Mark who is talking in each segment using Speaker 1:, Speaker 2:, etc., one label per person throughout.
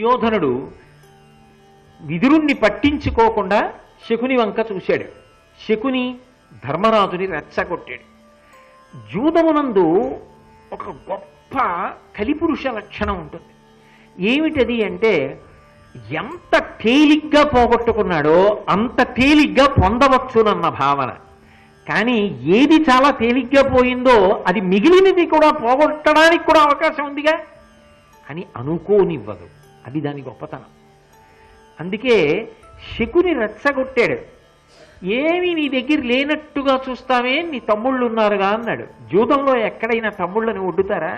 Speaker 1: దుర్యోధనుడు విదురుణ్ణి పట్టించుకోకుండా శకుని వంక చూశాడు శకుని ధర్మరాజుని రెచ్చగొట్టాడు జూదమునందు ఒక గొప్ప కలిపురుష లక్షణం ఉంటుంది ఏమిటది అంటే ఎంత తేలిగ్గా పోగొట్టుకున్నాడో అంత తేలిగ్గా పొందవచ్చునన్న భావన కానీ ఏది చాలా తేలిగ్గా పోయిందో అది మిగిలినది కూడా పోగొట్టడానికి కూడా అవకాశం ఉందిగా అని అనుకోనివ్వదు అది దాని గొప్పతనం అందుకే శకుని రెచ్చగొట్టాడు ఏమి నీ దగ్గర లేనట్టుగా చూస్తావే నీ తమ్ముళ్ళు ఉన్నారుగా అన్నాడు జూదంలో ఎక్కడైనా తమ్ముళ్ళని ఒడ్డుతారా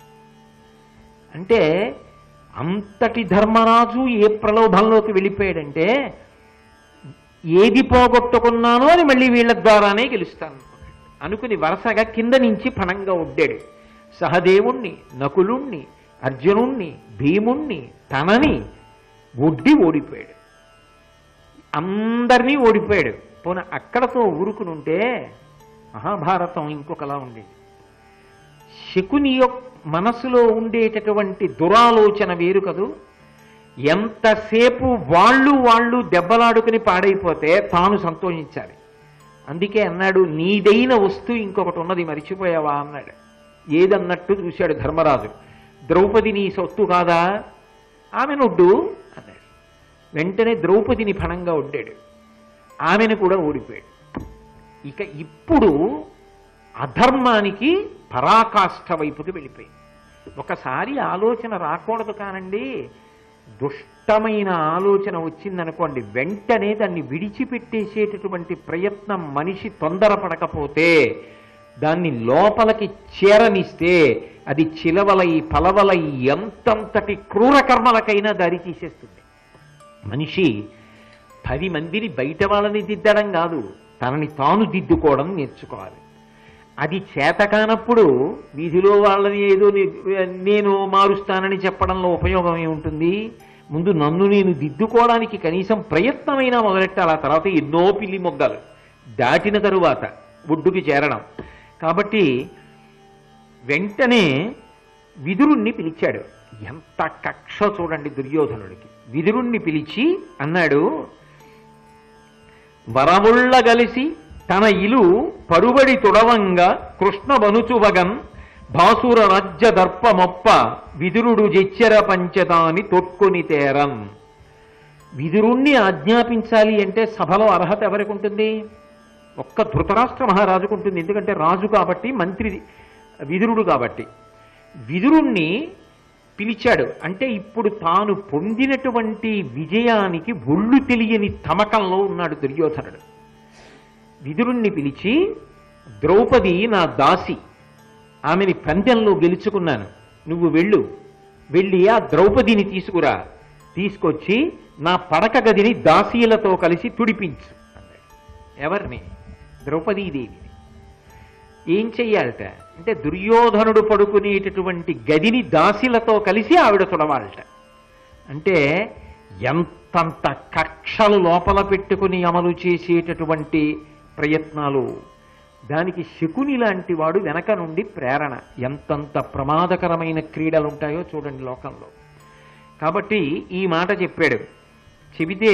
Speaker 1: అంటే అంతటి ధర్మరాజు ఏ ప్రలోభంలోకి వెళ్ళిపోయాడంటే ఏది పోగొట్టుకున్నానో అని మళ్ళీ వీళ్ళ ద్వారానే గెలుస్తాను అనుకున్నాడు. అనుకుని వరుసగా కింద నుంచి పణంగా ఒడ్డాడు సహదేవుణ్ణి నకులుణ్ణి అర్జునుణ్ణి భీముణ్ణి తనని ఒడ్డి ఓడిపోయాడు అందరినీ ఓడిపోయాడు పోనీ అక్కడతో ఊరుకునుంటే మహాభారతం ఇంకొకలా ఉండేది శకుని యొక్క మనసులో ఉండేటటువంటి దురాలోచన వేరు కదూ ఎంతసేపు వాళ్ళు వాళ్ళు దెబ్బలాడుకుని పాడైపోతే తాను సంతోషించాలి అందుకే అన్నాడు నీదైన వస్తువు ఇంకొకటి ఉన్నది మరిచిపోయావా అన్నాడు ఏదన్నట్టు చూశాడు ధర్మరాజు ద్రౌపది నీ సొత్తు కాదా ఆమెనొడ్డు అన్నాడు వెంటనే ద్రౌపదిని ఫణంగా ఒడ్డాడు ఆమెను కూడా ఓడిపోయాడు ఇక ఇప్పుడు అధర్మానికి పరాకాష్ఠ వైపుకి వెళ్ళిపోయింది ఒకసారి ఆలోచన రాకూడదు కానండి దుష్టమైన ఆలోచన వచ్చిందనుకోండి వెంటనే దాన్ని విడిచిపెట్టేసేటటువంటి ప్రయత్నం మనిషి తొందరపడకపోతే దాన్ని లోపలికి చేరనిస్తే అది చిలవలై పలవలై ఎంతంతటి క్రూర కర్మలకైనా దారి తీసేస్తుంది మనిషి పది మందిని బయట వాళ్ళని దిద్దడం కాదు తనని తాను దిద్దుకోవడం నేర్చుకోవాలి అది చేత కానప్పుడు వీధిలో వాళ్ళని ఏదో నే- నేను మారుస్తానని చెప్పడంలో ఉపయోగం ఏముంటుంది ముందు నన్ను నేను దిద్దుకోవడానికి కనీసం ప్రయత్నమైనా మొదలెట్టాలి ఆ తర్వాత ఎన్నో పిల్లి మొగ్గలు దాటిన తరువాత ఒడ్డుకి చేరడం కాబట్టి వెంటనే విదురుణ్ణి పిలిచాడు ఎంత కక్ష చూడండి దుర్యోధనుడికి విదురుణ్ణి పిలిచి అన్నాడు వరముళ్ళ గలిసి తన ఇలు పరుబడి తుడవంగా కృష్ణ బనుచువగన్ భాసుర రాజ్య దర్పమొప్ప విదురుడు జెచ్చెర పంచదాని తొట్కొని తేరన్ విదురుణ్ణి ఆజ్ఞాపించాలి అంటే సభలో అర్హత ఎవరికి ఉంటుంది ఒక్క ధృతరాష్ట్ర మహారాజుకు ఉంటుంది ఎందుకంటే రాజు కాబట్టి మంత్రి విదురుడు కాబట్టి విదురుణ్ణి పిలిచాడు అంటే ఇప్పుడు తాను పొందినటువంటి విజయానికి ఒళ్ళు తెలియని తమకంలో ఉన్నాడు దుర్యోధనుడు విదురుణ్ణి పిలిచి ద్రౌపది నా దాసి ఆమెని పందెంలో గెలుచుకున్నాను నువ్వు వెళ్ళు వెళ్ళి ఆ ద్రౌపదిని తీసుకురా తీసుకొచ్చి నా పడక గదిని దాసీలతో కలిసి తుడిపించు అన్నాడు ఎవరిని ద్రౌపదీదేవిని ఏం చెయ్యాలట అంటే దుర్యోధనుడు పడుకునేటటువంటి గదిని దాసిలతో కలిసి ఆవిడ తుడవాలట అంటే ఎంతంత కక్షలు లోపల పెట్టుకుని అమలు చేసేటటువంటి ప్రయత్నాలు దానికి శకుని లాంటి వాడు వెనక నుండి ప్రేరణ ఎంతంత ప్రమాదకరమైన క్రీడలు ఉంటాయో చూడండి లోకంలో కాబట్టి ఈ మాట చెప్పాడు చెబితే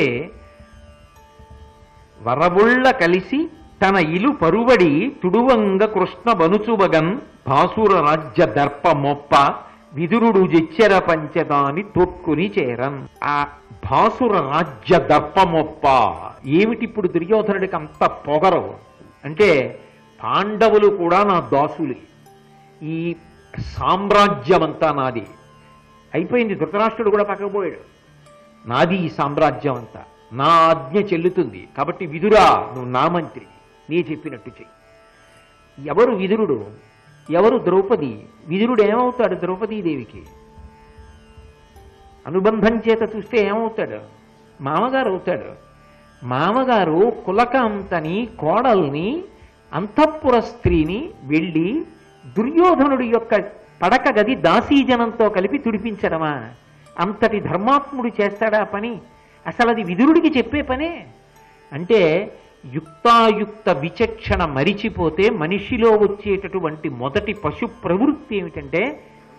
Speaker 1: వరబుళ్ళ కలిసి తన ఇలు పరువడి తుడువంగ కృష్ణ బనుచుబగన్ భాసుర రాజ్య దర్ప మొప్ప విదురుడు జెచ్చెర పంచదాని తొక్కుని చేరన్ ఆ భాసుర రాజ్య దర్ప మొప్ప ఏమిటి ఇప్పుడు దుర్యోధనుడికి అంత పొగరు అంటే పాండవులు కూడా నా దాసులే ఈ సామ్రాజ్యమంతా నాది అయిపోయింది ధృతరాష్ట్రుడు కూడా పక్కకు పోయాడు నాది ఈ సామ్రాజ్యం అంతా నా ఆజ్ఞ చెల్లుతుంది కాబట్టి విదురా నువ్వు నా మంత్రి నీ చెప్పినట్టు చెయ్యి ఎవరు విదురుడు ఎవరు ద్రౌపది విదురుడు ఏమవుతాడు ద్రౌపదీదేవికి అనుబంధం చేత చూస్తే ఏమవుతాడు మామగారు అవుతాడు మామగారు కులకాంతని కోడల్ని అంతఃపుర స్త్రీని వెళ్ళి దుర్యోధనుడి యొక్క పడక గది దాసీజనంతో కలిపి తుడిపించడమా అంతటి ధర్మాత్ముడు చేస్తాడా ఆ పని అసలు అది విదురుడికి చెప్పే పనే అంటే యుక్తాయుక్త విచక్షణ మరిచిపోతే మనిషిలో వచ్చేటటువంటి మొదటి పశు ప్రవృత్తి ఏమిటంటే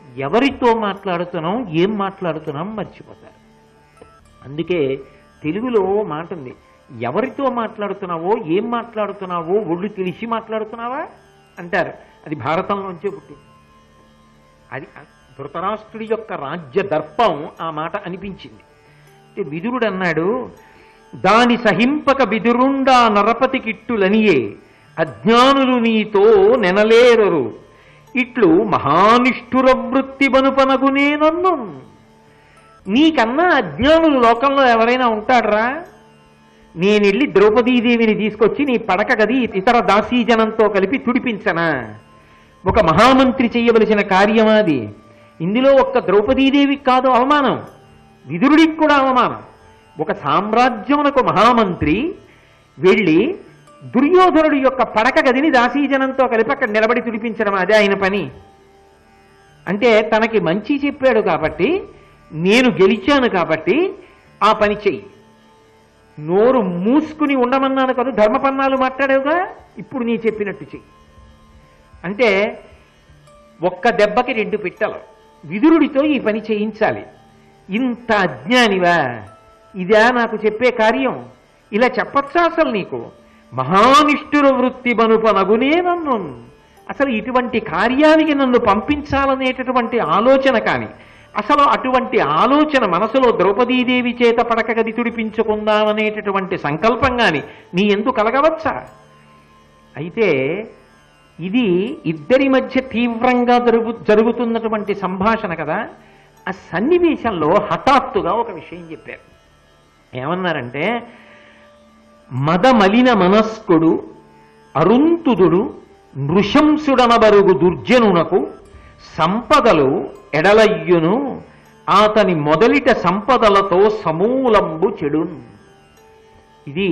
Speaker 1: ఎవరితో మాట్లాడుతున్నాం ఏం మాట్లాడుతున్నాం మర్చిపోతారు అందుకే తెలుగులో ఓ మాట ఉంది ఎవరితో మాట్లాడుతున్నావో ఏం మాట్లాడుతున్నావో ఒళ్ళు తెలిసి మాట్లాడుతున్నావా అంటారు అది భారతంలోంచే పుట్టింది అది ధృతరాష్ట్రుడి యొక్క రాజ్య దర్పం ఆ మాట అనిపించింది అంటే విదురుడు అన్నాడు దాని సహింపక విదురుండా నరపతి కిట్టులనియే అజ్ఞానులు నీతో నెనలేరరు ఇట్లు మహానిష్ఠుర వృత్తి బనుపనగునే నన్ను నీకన్నా అజ్ఞానులు లోకంలో ఎవరైనా ఉంటాడ్రా నేను వెళ్ళి ద్రౌపదీదేవిని తీసుకొచ్చి నీ పడక గది ఇతర దాసీజనంతో కలిపి తుడిపించనా ఒక మహామంత్రి చేయవలసిన కార్యమా అది ఇందులో ఒక్క ద్రౌపదీదేవికి కాదు అవమానం విదురుడికి కూడా అవమానం ఒక సామ్రాజ్యమునకు మహామంత్రి వెళ్ళి దుర్యోధనుడి యొక్క పడక గదిని దాసీజనంతో కలిపి అక్కడ నిలబడి తుడిపించడం అదే ఆయన పని అంటే తనకి మంచి చెప్పాడు కాబట్టి నేను గెలిచాను కాబట్టి ఆ పని చెయ్యి నోరు మూసుకుని ఉండమన్నాను కదా ధర్మపన్నాలు మాట్లాడావుగా ఇప్పుడు నీ చెప్పినట్టు చెయ్యి అంటే ఒక్క దెబ్బకి రెండు పిట్టలు విదురుడితో ఈ పని చేయించాలి ఇంత అజ్ఞానివా ఇదా నాకు చెప్పే కార్యం ఇలా చెప్పచ్చా అసలు నీకు మహానిష్ఠుర వృత్తి బనుపనగునే నన్ను అసలు ఇటువంటి కార్యానికి నన్ను పంపించాలనేటటువంటి ఆలోచన కానీ అసలు అటువంటి ఆలోచన మనసులో ద్రౌపదీదేవి చేత పడక గది తుడిపించుకుందామనేటటువంటి సంకల్పం కానీ నీ ఎందుకు కలగవచ్చా అయితే ఇది ఇద్దరి మధ్య తీవ్రంగా జరుగు జరుగుతున్నటువంటి సంభాషణ కదా ఆ సన్నివేశంలో హఠాత్తుగా ఒక విషయం చెప్పారు ఏమన్నారంటే మదమలిన మనస్కుడు అరుంతుదుడు నృశంసుడనబరుగు దుర్జనునకు సంపదలు ఎడలయ్యును అతని మొదలిట సంపదలతో సమూలంబు చెడున్ ఇది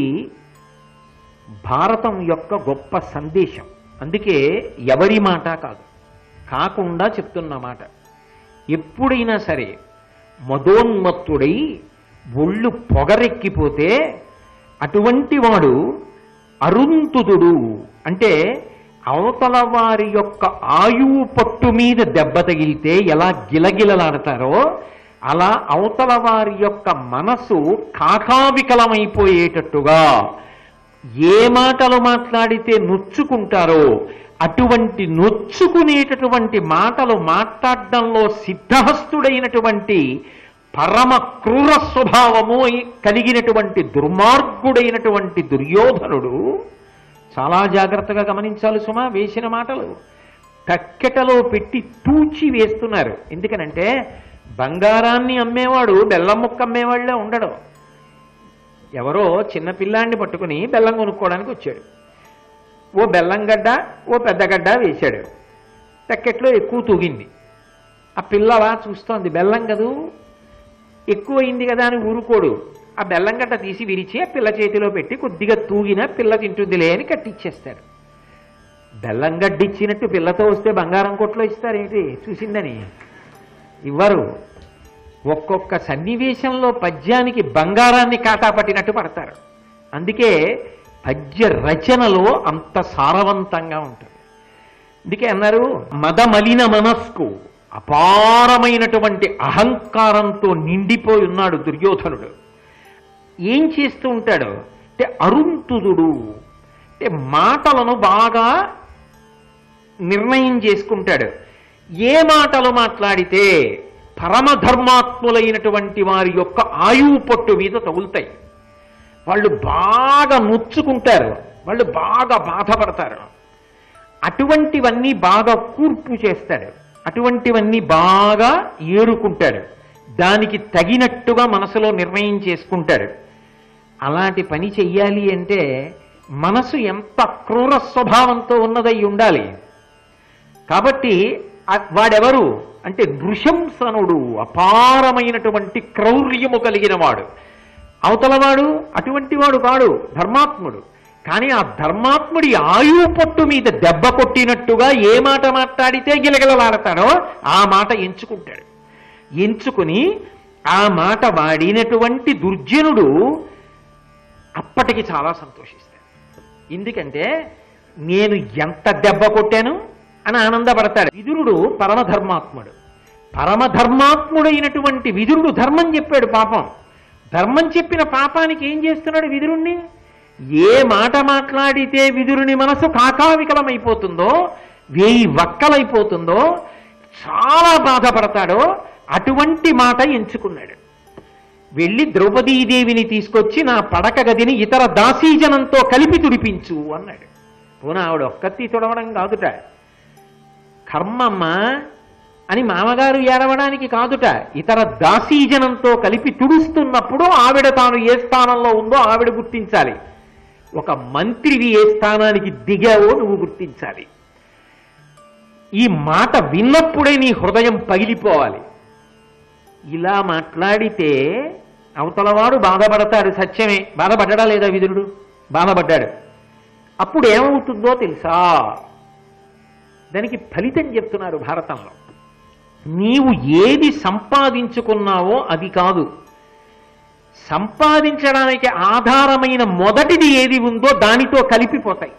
Speaker 1: భారతం యొక్క గొప్ప సందేశం అందుకే ఎవరి మాట కాదు కాకుండా చెప్తున్న మాట ఎప్పుడైనా సరే మదోన్మత్తుడై ఒళ్ళు పొగరెక్కిపోతే అటువంటి వాడు అరుంతుదుడు అంటే అవతల వారి యొక్క ఆయువు పట్టు మీద దెబ్బ తగిలితే ఎలా గిలగిలలాడతారో అలా అవతల వారి యొక్క మనసు కాకావికలమైపోయేటట్టుగా ఏ మాటలు మాట్లాడితే నొచ్చుకుంటారో అటువంటి నొచ్చుకునేటటువంటి మాటలు మాట్లాడడంలో సిద్ధహస్తుడైనటువంటి పరమ క్రూర స్వభావము కలిగినటువంటి దుర్మార్గుడైనటువంటి దుర్యోధనుడు చాలా జాగ్రత్తగా గమనించాలి సుమా వేసిన మాటలు కక్కెటలో పెట్టి తూచి వేస్తున్నారు ఎందుకనంటే బంగారాన్ని అమ్మేవాడు బెల్లం ముక్క అమ్మేవాళ్ళే ఉండడు ఎవరో చిన్న పిల్లాన్ని పట్టుకుని బెల్లం కొనుక్కోవడానికి వచ్చాడు ఓ బెల్లం గడ్డ ఓ పెద్ద గడ్డ వేశాడు తక్కెట్లో ఎక్కువ తూగింది ఆ పిల్లలా చూస్తోంది బెల్లం కదూ ఎక్కువ అయింది కదా అని ఊరుకోడు ఆ బెల్లం గడ్డ తీసి విరిచి ఆ పిల్ల చేతిలో పెట్టి కొద్దిగా తూగిన పిల్ల తింటుందిలే అని కట్టిచ్చేస్తాడు బెల్లం గడ్డ ఇచ్చినట్టు పిల్లతో వస్తే బంగారం కొట్లో ఇస్తారేంటి చూసిందని ఇవ్వరు ఒక్కొక్క సన్నివేశంలో పద్యానికి బంగారాన్ని కాటా పట్టినట్టు పడతారు అందుకే పద్య రచనలో అంత సారవంతంగా ఉంటుంది అందుకే అన్నారు మదమలిన మనస్కు అపారమైనటువంటి అహంకారంతో నిండిపోయి ఉన్నాడు దుర్యోధనుడు ఏం చేస్తూ ఉంటాడు అంటే అరుంతుదుడు అంటే మాటలను బాగా నిర్ణయం చేసుకుంటాడు ఏ మాటలు మాట్లాడితే పరమధర్మాత్ములైనటువంటి వారి యొక్క ఆయువు పట్టు మీద తగులుతాయి వాళ్ళు బాగా నొచ్చుకుంటారు వాళ్ళు బాగా బాధపడతారు అటువంటివన్నీ బాగా కూర్పు చేస్తాడు అటువంటివన్నీ బాగా ఏరుకుంటాడు దానికి తగినట్టుగా మనసులో నిర్ణయం చేసుకుంటాడు అలాంటి పని చెయ్యాలి అంటే మనసు ఎంత క్రూర స్వభావంతో ఉన్నదై ఉండాలి కాబట్టి ఆ- వాడెవరు అంటే నృశంసనుడు అపారమైనటువంటి క్రౌర్యము కలిగిన వాడు అవతలవాడు అటువంటి వాడు కాడు ధర్మాత్ముడు కానీ ఆ ధర్మాత్ముడి ఆయువు పట్టు మీద దెబ్బ కొట్టినట్టుగా ఏ మాట మాట్లాడితే గిలగిలలాడతాడో ఆ మాట ఎంచుకుంటాడు ఎంచుకుని ఆ మాట వాడినటువంటి దుర్జనుడు అప్పటికి చాలా సంతోషిస్తాడు ఎందుకంటే నేను ఎంత దెబ్బ కొట్టాను అని ఆనందపడతాడు విదురుడు పరమధర్మాత్ముడు పరమధర్మాత్ముడైనటువంటి విదురుడు ధర్మం చెప్పాడు పాపం ధర్మం చెప్పిన పాపానికి ఏం చేస్తున్నాడు విదురుణ్ణి ఏ మాట మాట్లాడితే విదురుని మనసు కాకావికలమైపోతుందో వేయి వక్కలైపోతుందో చాలా బాధపడతాడో అటువంటి మాట ఎంచుకున్నాడు వెళ్ళి ద్రౌపదీదేవిని తీసుకొచ్చి నా పడక గదిని ఇతర దాసీజనంతో కలిపి తుడిపించు అన్నాడు పోనా ఆవిడ ఒక్కతి తుడవడం కాదుట కర్మమ్మ అని మామగారు ఏడవడానికి కాదుట ఇతర దాసీజనంతో కలిపి తుడుస్తున్నప్పుడు ఆవిడ తాను ఏ స్థానంలో ఉందో ఆవిడ గుర్తించాలి ఒక మంత్రివి ఏ స్థానానికి దిగావో నువ్వు గుర్తించాలి ఈ మాట విన్నప్పుడే నీ హృదయం పగిలిపోవాలి ఇలా మాట్లాడితే అవతలవాడు బాధపడతాడు సత్యమే బాధపడ్డా లేదా విదురుడు బాధపడ్డాడు అప్పుడు ఏమవుతుందో తెలుసా దానికి ఫలితం చెప్తున్నారు భారతంలో నీవు ఏది సంపాదించుకున్నావో అది కాదు సంపాదించడానికి ఆధారమైన మొదటిది ఏది ఉందో దానితో కలిపిపోతాయి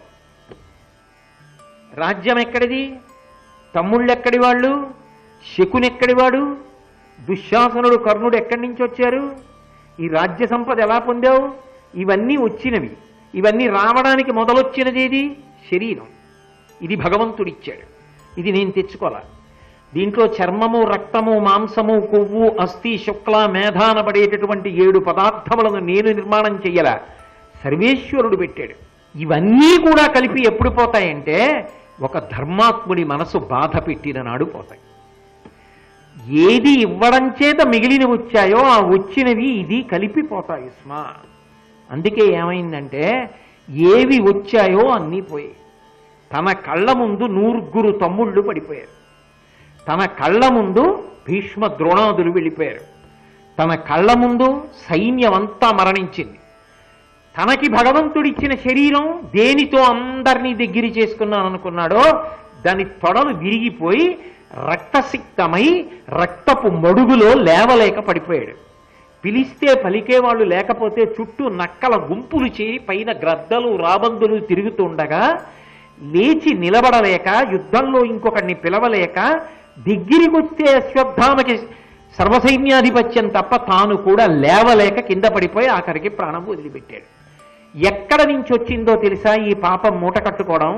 Speaker 1: రాజ్యం ఎక్కడిది తమ్ముళ్ళు ఎక్కడి వాళ్ళు శకునెక్కడివాడు దుశ్శాసనుడు కర్ణుడు ఎక్కడి నుంచి వచ్చారు ఈ రాజ్య సంపద ఎలా పొందావు ఇవన్నీ వచ్చినవి ఇవన్నీ రావడానికి మొదలొచ్చినది ఏది శరీరం ఇది భగవంతుడిచ్చాడు ఇది నేను తెచ్చుకోవాలా దీంట్లో చర్మము రక్తము మాంసము కొవ్వు అస్థి శుక్ల మేధానబడేటటువంటి ఏడు పదార్థములను నేను నిర్మాణం చెయ్యలా సర్వేశ్వరుడు పెట్టాడు ఇవన్నీ కూడా కలిపి ఎప్పుడు పోతాయంటే ఒక ధర్మాత్ముడి మనసు బాధ పెట్టిన నాడు పోతాయి ఏది ఇవ్వడం చేత మిగిలిన వచ్చాయో ఆ వచ్చినవి ఇది కలిపిపోతాయి స్మా అందుకే ఏమైందంటే ఏవి వచ్చాయో అన్నీ పోయాయి తన కళ్ళ ముందు నూరుగురు తమ్ముళ్ళు పడిపోయారు తన కళ్ళ ముందు భీష్మ ద్రోణాదులు వెళ్ళిపోయారు తన కళ్ళ ముందు సైన్యమంతా మరణించింది తనకి భగవంతుడిచ్చిన శరీరం దేనితో అందరినీ దగ్గర చేసుకున్నాను అనుకున్నాడో దాని తొడలు విరిగిపోయి రక్తసిక్తమై రక్తపు మడుగులో లేవలేక పడిపోయాడు పిలిస్తే పలికేవాళ్ళు లేకపోతే చుట్టూ నక్కల గుంపులు చేరి పైన గ్రద్దలు రాబందులు తిరుగుతుండగా లేచి నిలబడలేక యుద్ధంలో ఇంకొకడిని పిలవలేక దగ్గరికి వస్తే అశ్వత్థామకి సర్వసైన్యాధిపత్యం తప్ప తాను కూడా లేవలేక కింద పడిపోయి ఆఖరికి ప్రాణం వదిలిపెట్టాడు ఎక్కడ నుంచి వచ్చిందో తెలుసా ఈ పాపం మూట కట్టుకోవడం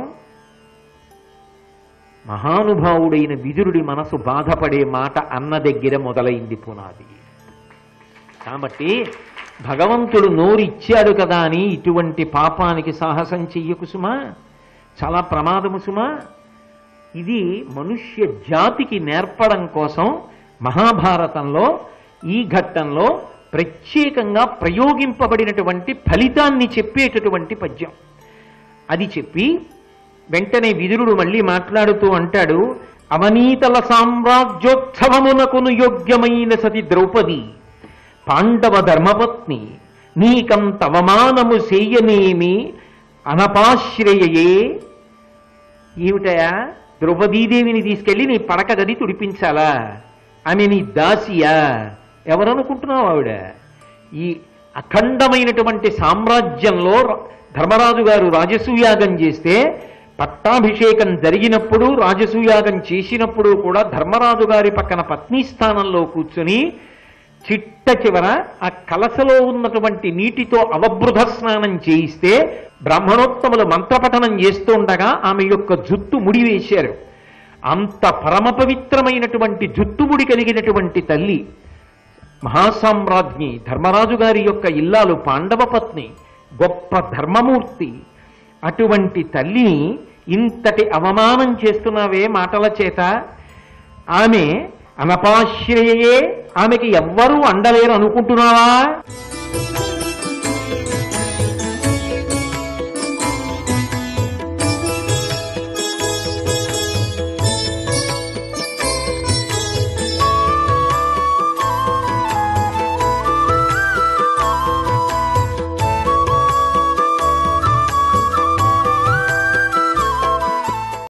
Speaker 1: మహానుభావుడైన విదురుడి మనసు బాధపడే మాట అన్న దగ్గర మొదలైంది పునాది కాబట్టి భగవంతుడు నోరిచ్చాడు కదా అని ఇటువంటి పాపానికి సాహసం చెయ్యకు సుమా చాలా ప్రమాదము సుమా ఇది మనుష్య జాతికి నేర్పడం కోసం మహాభారతంలో ఈ ఘట్టంలో ప్రత్యేకంగా ప్రయోగింపబడినటువంటి ఫలితాన్ని చెప్పేటటువంటి పద్యం అది చెప్పి వెంటనే విదురుడు మళ్ళీ మాట్లాడుతూ అంటాడు అవనీతల సామ్రాజ్యోత్సవమునకును యోగ్యమైన సతి ద్రౌపది పాండవ ధర్మపత్ని నీకంతవమానము సేయనేమి అనపాశ్రయయే ఏమిటయా ద్రౌపదీదేవిని తీసుకెళ్లి నీ పడక గది తుడిపించాలా ఆమె నీ దాసియా ఎవరనుకుంటున్నావు ఆవిడ ఈ అఖండమైనటువంటి సామ్రాజ్యంలో ర- ధర్మరాజు గారు రాజసూయాగం చేస్తే పట్టాభిషేకం జరిగినప్పుడు రాజసూయాగం చేసినప్పుడు కూడా ధర్మరాజు గారి పక్కన పత్ని స్థానంలో కూర్చుని చిట్ట చివర ఆ కలసలో ఉన్నటువంటి నీటితో అవబృధ స్నానం చేయిస్తే బ్రాహ్మణోత్తములు మంత్రపఠనం చేస్తుండగా ఆమె యొక్క జుత్తు ముడివేశారు అంత పరమ పవిత్రమైనటువంటి జుట్టుముడి కలిగినటువంటి తల్లి మహాసామ్రాజ్ఞి ధర్మరాజు గారి యొక్క ఇల్లాలు పాండవ పత్ని గొప్ప ధర్మమూర్తి అటువంటి తల్లిని ఇంతటి అవమానం చేస్తున్నావే మాటల చేత ఆమె అనపాశ్రయే ఆమెకి ఎవ్వరూ అండలేరు అనుకుంటున్నావా